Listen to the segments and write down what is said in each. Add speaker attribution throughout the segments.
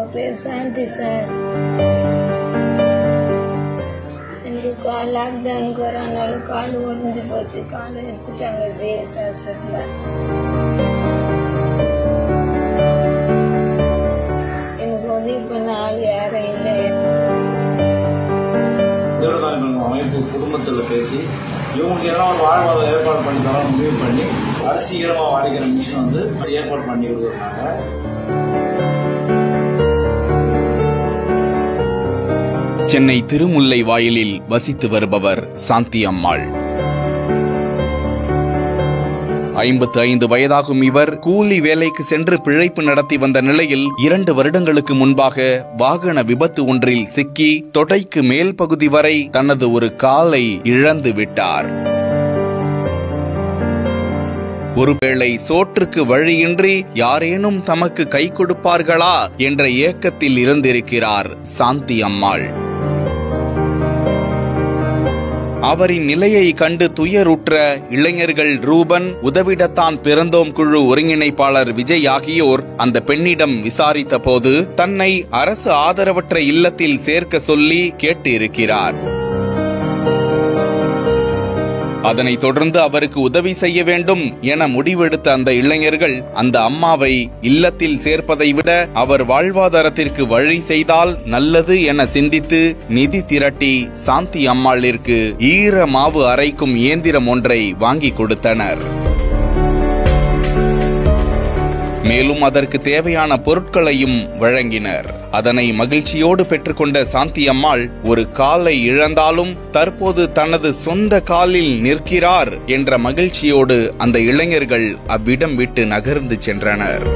Speaker 1: பேர் சாந்தி சார் எனக்கு கால் லாக்டவுன் கொரோனால கால் ஒடிஞ்சு போச்சு காலை எடுத்துட்டாங்க தேசாசத்துல எனக்கு உதவி பண்ண ஆள் யாரும் இல்லை
Speaker 2: தேவதானிகள் அமைப்பு குடும்பத்தில் பேசி இவங்களுக்கு எல்லாம் ஒரு வாழ்வாதார ஏற்பாடு பண்ணி தர முடிவு பண்ணி அரிசீக்கிரமாக வாடிக்கிற மிஷின் வந்து ஏற்பாடு பண்ணி கொடுக்குறாங்க
Speaker 3: சென்னை திருமுல்லை வாயிலில் வசித்து வருபவர் சாந்தி அம்மாள் ஐம்பத்து ஐந்து வயதாகும் இவர் கூலி வேலைக்கு சென்று பிழைப்பு நடத்தி வந்த நிலையில் இரண்டு வருடங்களுக்கு முன்பாக வாகன விபத்து ஒன்றில் சிக்கி தொடைக்கு மேல் பகுதி வரை தனது ஒரு காலை இழந்து விட்டார் ஒருவேளை சோற்றுக்கு வழியின்றி யாரேனும் தமக்கு கை கொடுப்பார்களா என்ற ஏக்கத்தில் இருந்திருக்கிறார் சாந்தி அம்மாள் அவரின் நிலையை கண்டு துயருற்ற இளைஞர்கள் ரூபன் உதவிடத்தான் பிறந்தோம் குழு ஒருங்கிணைப்பாளர் விஜய் ஆகியோர் அந்த பெண்ணிடம் விசாரித்த போது தன்னை அரசு ஆதரவற்ற இல்லத்தில் சேர்க்க சொல்லி கேட்டு இருக்கிறார் அதனைத் தொடர்ந்து அவருக்கு உதவி செய்ய வேண்டும் என முடிவெடுத்த அந்த இளைஞர்கள் அந்த அம்மாவை இல்லத்தில் சேர்ப்பதை விட அவர் வாழ்வாதாரத்திற்கு வழி செய்தால் நல்லது என சிந்தித்து நிதி திரட்டி சாந்தி அம்மாளிற்கு ஈர மாவு அரைக்கும் இயந்திரம் ஒன்றை வாங்கி கொடுத்தனர் மேலும் அதற்கு தேவையான பொருட்களையும் வழங்கினர் அதனை மகிழ்ச்சியோடு பெற்றுக்கொண்ட சாந்தி அம்மாள் ஒரு காலை இழந்தாலும் தற்போது தனது சொந்த காலில் நிற்கிறார் என்ற மகிழ்ச்சியோடு அந்த இளைஞர்கள் அவ்விடம் விட்டு நகர்ந்து சென்றனர்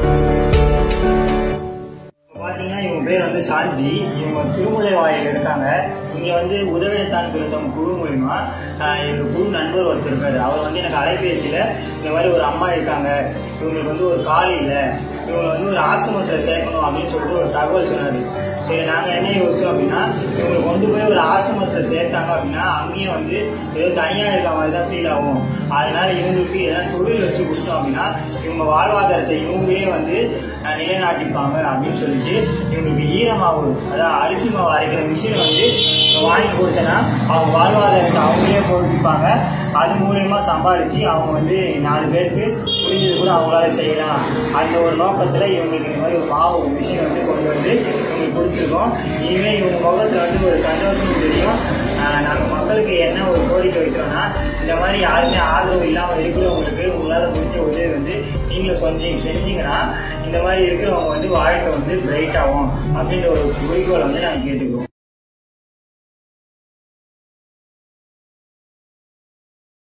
Speaker 4: பாத்தீங்கன்னா இவங்க பேர் வந்து சாந்தி இவங்க திருமுலை வாயில் இருக்காங்க இங்க வந்து உதவித்தான் பிறந்தவங்க குழு மூலியமா ஆஹ், எங்க குழு நண்பர் ஒருத்தர் இருக்காரு அவர் வந்து எனக்கு அலைபேசியில இந்த மாதிரி ஒரு அம்மா இருக்காங்க இவங்களுக்கு வந்து ஒரு கால் இல்ல இவங்களை வந்து ஒரு ஆசிரமத்துல சேர்க்கணும் அப்படின்னு சொல்லிட்டு ஒரு தகவல் சொன்னாரு சரி நாங்க என்ன யோசிச்சோம் அப்படின்னா இவங்களை கொண்டு போய் ஒரு ஆசிரமத்துல சேர்த்தாங்க அப்படின்னா அங்கேயே வந்து ஏதோ தனியா இருக்க மாதிரி தான் ஃபீல் ஆகும் அதனால இவங்களுக்கு எதனா தொழில் வச்சு கொடுத்தோம் அப்படின்னா இவங்க வாழ்வாதாரத்தை இவங்களே வந்து அஹ், நிலைநாட்டிப்பாங்க அப்படின்னு சொல்லிட்டு இவங்களுக்கு ஈரமாவு அதாவது அரிசி மாவு அரைக்கிற மிஷின் வந்து வாங்கி கொடுத்தேன்னா அவங்க வாழ்வாதாரத்தை அவங்களே போட்டுப்பாங்க அது மூலியமா சம்பாரிச்சு அவங்க வந்து நாலு பேருக்கு புரிஞ்சது கூட அவங்களால செய்யலாம் அந்த ஒரு நோக்கத்துல இவங்களுக்கு இந்த மாதிரி ஒரு மாவு மிஷின் வந்து கொண்டு வந்து இவங்களுக்கு கொடுத்துருக்கோம் இனிமே இவங்க முகத்துல வந்து ஒரு சந்தோஷம் தெரியும் ஆஹ் நாங்க மக்களுக்கு என்ன ஒரு கோரிக்கை வைக்கிறோம்னா இந்த மாதிரி யாருமே ஆதரவு இல்லாம இருக்கிறவங்களுக்கு உங்களால முடிஞ்ச உதவி வந்து நீங்களும் செஞ்சு செஞ்சீங்கன்னா இந்த மாதிரி இருக்கிறவங்க வந்து வாழ்க்கை வந்து பிரைட் ஆகும் அப்படின்ற ஒரு குறிக்கோளை வந்து நாங்க கேட்டுக்கிறோம்